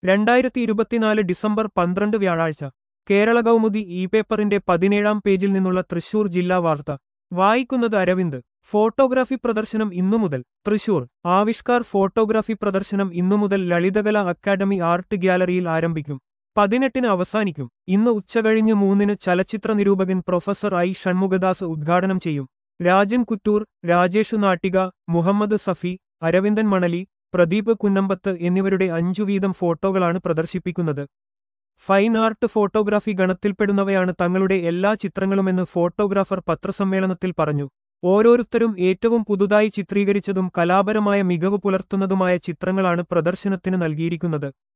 രണ്ടായിരത്തി ഇരുപത്തിനാല് ഡിസംബർ പന്ത്രണ്ട് വ്യാഴാഴ്ച കേരള കൗമുദി ഇ പേപ്പറിന്റെ പതിനേഴാം പേജിൽ നിന്നുള്ള തൃശൂർ ജില്ലാ വാർത്ത വായിക്കുന്നത് അരവിന്ദ് ഫോട്ടോഗ്രാഫി പ്രദർശനം ഇന്നു മുതൽ തൃശൂർ ആവിഷ്കാർ ഫോട്ടോഗ്രാഫി പ്രദർശനം ഇന്നു മുതൽ ലളിതകല അക്കാദമി ആർട്ട് ഗ്യാലറിയിൽ ആരംഭിക്കും പതിനെട്ടിന് അവസാനിക്കും ഇന്ന് ഉച്ചകഴിഞ്ഞ് മൂന്നിന് ചലച്ചിത്ര നിരൂപകൻ പ്രൊഫസർ ഐ ഷൺമുഖദാസ് ഉദ്ഘാടനം ചെയ്യും രാജൻ കുറ്റൂർ രാജേഷ് നാട്ടിക മുഹമ്മദ് സഫി അരവിന്ദൻ മണലി പ്രദീപ് കുന്നമ്പത്ത് എന്നിവരുടെ അഞ്ചു വീതം ഫോട്ടോകളാണ് പ്രദർശിപ്പിക്കുന്നത് ഫൈൻ ആർട്ട് ഫോട്ടോഗ്രാഫി ഗണത്തിൽപ്പെടുന്നവയാണ് തങ്ങളുടെ എല്ലാ ചിത്രങ്ങളുമെന്ന് ഫോട്ടോഗ്രാഫർ പത്രസമ്മേളനത്തിൽ പറഞ്ഞു ഓരോരുത്തരും ഏറ്റവും പുതുതായി ചിത്രീകരിച്ചതും കലാപരമായ മികവ് പുലർത്തുന്നതുമായ ചിത്രങ്ങളാണ് പ്രദർശനത്തിന് നൽകിയിരിക്കുന്നത്